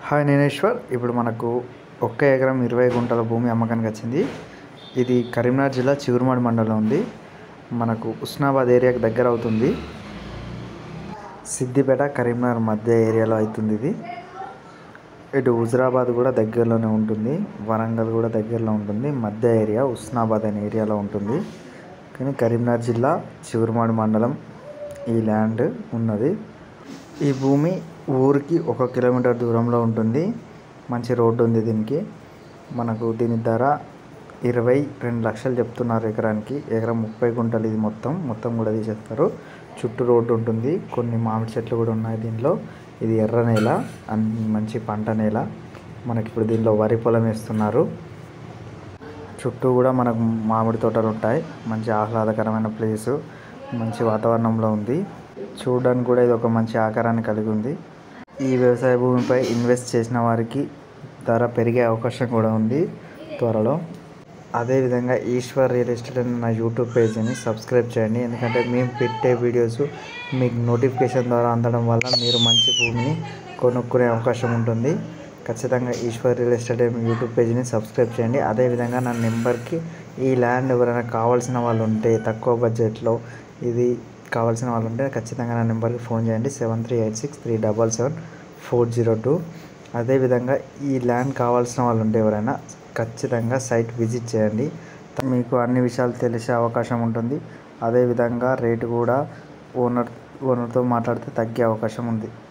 hi నేనేశ్వర్ ఇప్పుడు మనకు ఒక్క ఎకరం ఇరవై గుంటల భూమి అమ్మకానికి వచ్చింది ఇది కరీంనగర్ జిల్లా చిగురుమాడి మండలం ఉంది మనకు ఉస్నాబాద్ ఏరియాకి దగ్గర అవుతుంది సిద్దిపేట కరీంనగర్ మధ్య ఏరియాలో అవుతుంది ఇది ఇటు హుజరాబాద్ కూడా దగ్గరలోనే ఉంటుంది వరంగల్ కూడా దగ్గరలో ఉంటుంది మధ్య ఏరియా ఉస్నాబాద్ అనే ఏరియాలో ఉంటుంది కానీ కరీంనగర్ జిల్లా చిగురుమాడి మండలం ఈ ల్యాండ్ ఉన్నది ఈ భూమి ఊరికి ఒక కిలోమీటర్ దూరంలో ఉంటుంది మంచి రోడ్డు ఉంది దీనికి మనకు దీని ధర ఇరవై రెండు లక్షలు చెప్తున్నారు ఎకరానికి ఎకరం ముప్పై గుంటలు ఇది మొత్తం మొత్తం కూడా తీసేస్తారు చుట్టూ రోడ్డు ఉంటుంది కొన్ని మామిడి చెట్లు కూడా ఉన్నాయి దీనిలో ఇది ఎర్ర నేల అన్ని మంచి పంట నేల మనకి ఇప్పుడు దీనిలో వరి పొలం వేస్తున్నారు చుట్టూ కూడా మనకు మామిడి తోటలు ఉంటాయి మంచి ఆహ్లాదకరమైన ప్లేసు మంచి వాతావరణంలో ఉంది చూడడానికి కూడా ఇది ఒక మంచి ఆకారాన్ని కలిగి ఉంది ఈ వ్యవసాయ భూమిపై ఇన్వెస్ట్ చేసిన వారికి ధర పెరిగే అవకాశం కూడా ఉంది త్వరలో అదేవిధంగా ఈశ్వర్ రియల్ ఎస్టేట్ అనే నా యూట్యూబ్ పేజీని సబ్స్క్రైబ్ చేయండి ఎందుకంటే మేము పెట్టే వీడియోస్ మీకు నోటిఫికేషన్ ద్వారా అందడం వల్ల మీరు మంచి భూమిని కొనుక్కునే అవకాశం ఉంటుంది ఖచ్చితంగా ఈశ్వర్ రియల్ ఎస్టేట్ అనే యూట్యూబ్ పేజీని సబ్స్క్రైబ్ చేయండి అదేవిధంగా నా నెంబర్కి ఈ ల్యాండ్ ఎవరైనా కావాల్సిన వాళ్ళు ఉంటే తక్కువ బడ్జెట్లో ఇది కావాల్సిన వాళ్ళు ఉంటే ఖచ్చితంగా నా నెంబర్కి ఫోన్ చేయండి seven three eight six three double seven four zero two అదేవిధంగా ఈ ల్యాండ్ కావాల్సిన వాళ్ళు ఉంటే ఎవరైనా ఖచ్చితంగా సైట్ విజిట్ చేయండి మీకు అన్ని విషయాలు తెలిసే అవకాశం ఉంటుంది అదేవిధంగా రేటు కూడా ఓనర్ ఓనర్తో మాట్లాడితే తగ్గే అవకాశం ఉంది